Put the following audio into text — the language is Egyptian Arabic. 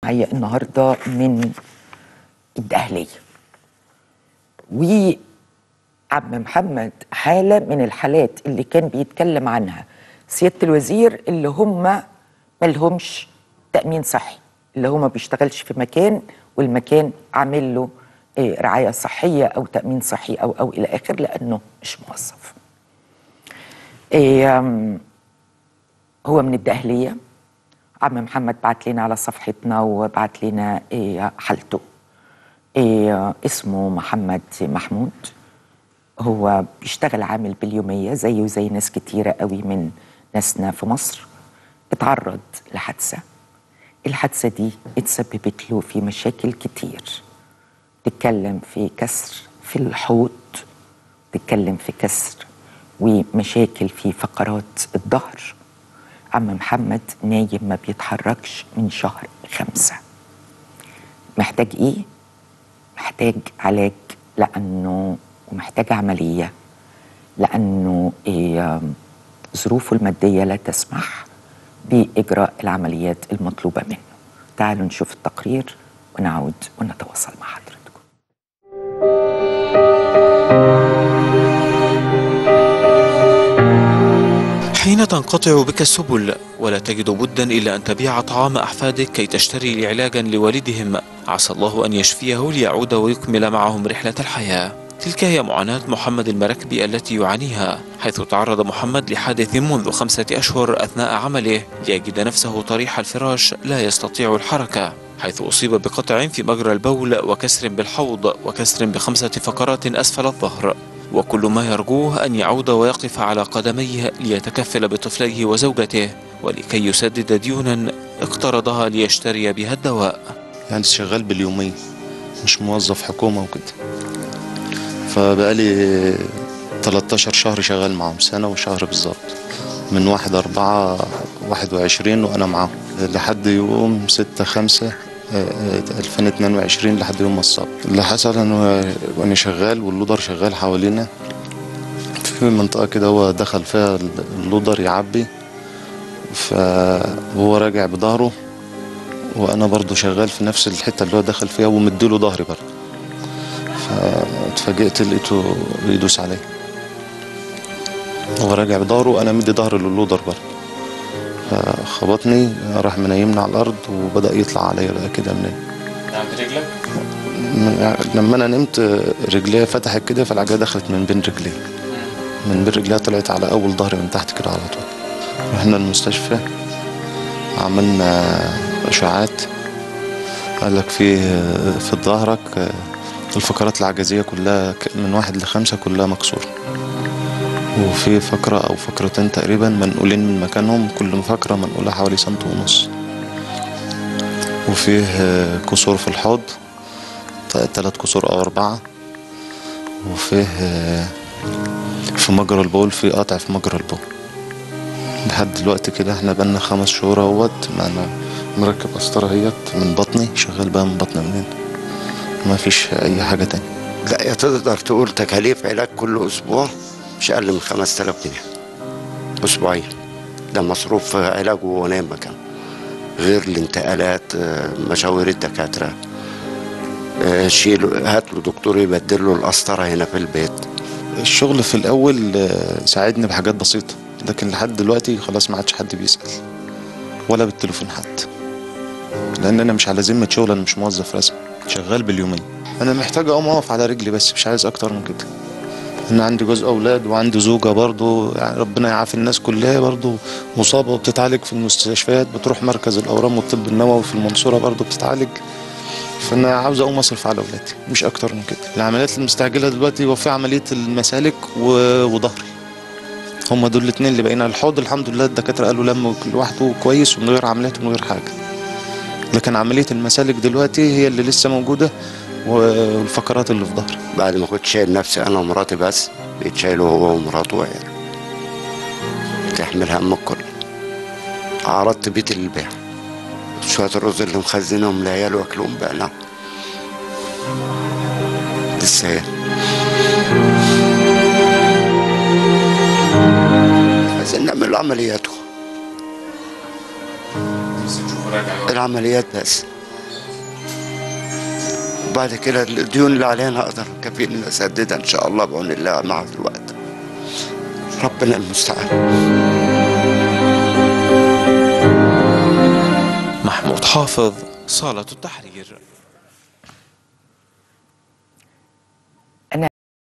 معايا النهارده من الدهليه وعم محمد حاله من الحالات اللي كان بيتكلم عنها سياده الوزير اللي هم ملهمش تامين صحي اللي هو ما بيشتغلش في مكان والمكان عامل له آه، رعايه صحيه او تامين صحي او او الى اخره لانه مش موظف. آم، هو من الدهليه عم محمد بعت لنا على صفحتنا وبعت لنا آه، حالته. آه، اسمه محمد محمود هو بيشتغل عامل باليوميه زيه زي ناس كتيره قوي من ناسنا في مصر اتعرض لحادثه الحادثه دي اتسببت له في مشاكل كتير تتكلم في كسر في الحوض تتكلم في كسر ومشاكل في فقرات الظهر عم محمد نايم ما بيتحركش من شهر خمسة محتاج ايه؟ محتاج علاج لأنه ومحتاج عملية لأنه إيه ظروفه المادية لا تسمح بإجراء العمليات المطلوبة منه تعالوا نشوف التقرير ونعود ونتواصل مع حضرتكم حين تنقطع بك السبل ولا تجد بدا إلا أن تبيع طعام أحفادك كي تشتري لي علاجا لوالدهم عسى الله أن يشفيه ليعود ويكمل معهم رحلة الحياة تلك هي معاناة محمد المراكبي التي يعانيها حيث تعرض محمد لحادث منذ خمسة أشهر أثناء عمله ليجد نفسه طريح الفراش لا يستطيع الحركة حيث أصيب بقطع في مجرى البول وكسر بالحوض وكسر بخمسة فقرات أسفل الظهر وكل ما يرجوه أن يعود ويقف على قدميه ليتكفل بطفليه وزوجته ولكي يسدد ديونا اقترضها ليشتري بها الدواء يعني شغال باليومية مش موظف حكومة وكده فبقالي 13 شهر شغال معاهم سنة وشهر بالظبط من واحد أربعة واحد وعشرين وأنا معاهم لحد يوم ستة خمسة ألفين اتنين وعشرين لحد يوم الصبت اللي حصل أنا وأنا شغال واللودر شغال حوالينا في منطقة كده هو دخل فيها اللودر يعبي فهو راجع بظهره وانا برضو شغال في نفس الحته اللي هو دخل فيها ومديله ظهري برضو فاتفاجئت لقيته بيدوس عليا هو راجع بظهره وانا مدي ظهري للودر برضو فخبطني راح منيمني على الارض وبدا يطلع عليا بقى كده من عند رجلك؟ من لما انا نمت رجليا فتحت كده فالعجله دخلت من بين رجلي من بين رجليها طلعت على اول ظهري من تحت كده على طول رحنا المستشفى عملنا اشعاعات قال لك في في ظهرك الفقرات العجزيه كلها ك- من واحد لخمسه كلها مكسوره وفي فقره او فقرتين تقريبا منقولين من مكانهم كل فقره منقوله حوالي سنت ونص وفيه كسور في الحوض ثلاث كسور او اربعه وفيه في مجرى البول في قطع في مجرى البول لحد دلوقتي كده احنا بقالنا خمس شهور اهوت معنا مركب قسطرة اهيت من بطني شغال بقى من بطني منين ما فيش اي حاجة تانية لا يا تقدر تقول تكاليف علاج كل اسبوع مش اقل من 5000 جنيه اسبوعيا ده مصروف في علاجه وهو نايم مكان غير الانتقالات آه، مشاوير الدكاتره آه، شيله هات له دكتور يبدل له القسطره هنا في البيت الشغل في الاول آه، ساعدني بحاجات بسيطة لكن لحد دلوقتي خلاص ما عادش حد بيسأل ولا بالتليفون حتى لان انا مش على ذمة شغل انا مش موظف رسمي شغال باليومين انا محتاج اقوم اقف على رجلي بس مش عايز اكتر من كده انا عندي جوز اولاد وعندي زوجة برضو يعني ربنا يعافي الناس كلها برضو مصابة وبتتعالج في المستشفيات بتروح مركز الاورام والطب النووي في المنصورة برضو بتتعالج فانا عاوز اقوم اصرف على اولادي مش اكتر من كده العمليات المستعجله دلوقتي هو في عمليه المسالك و- وظهري هما دول الاثنين اللي باقيين على الحوض الحمد لله الدكاتره قالوا لم لوحده كويس ومن غير عمليات ومن غير حاجه لكن عمليه المسالك دلوقتي هي اللي لسه موجوده والفقرات اللي في ظهري بعد ما كنت شايل نفسي انا ومراتي بس بقيت شايله هو ومراته وعياله تحمل هم الكل عرضت بيتي للبيع شوية الرز اللي مخزنهم لعيال واكلهم بقنا لسه هي. عايزين نعمل له عملياته العمليات بس بعد كده الديون اللي علينا اقدر كفيل ان اسددها ان شاء الله بعون الله مع الوقت ربنا المستعان محمود حافظ صالة التحرير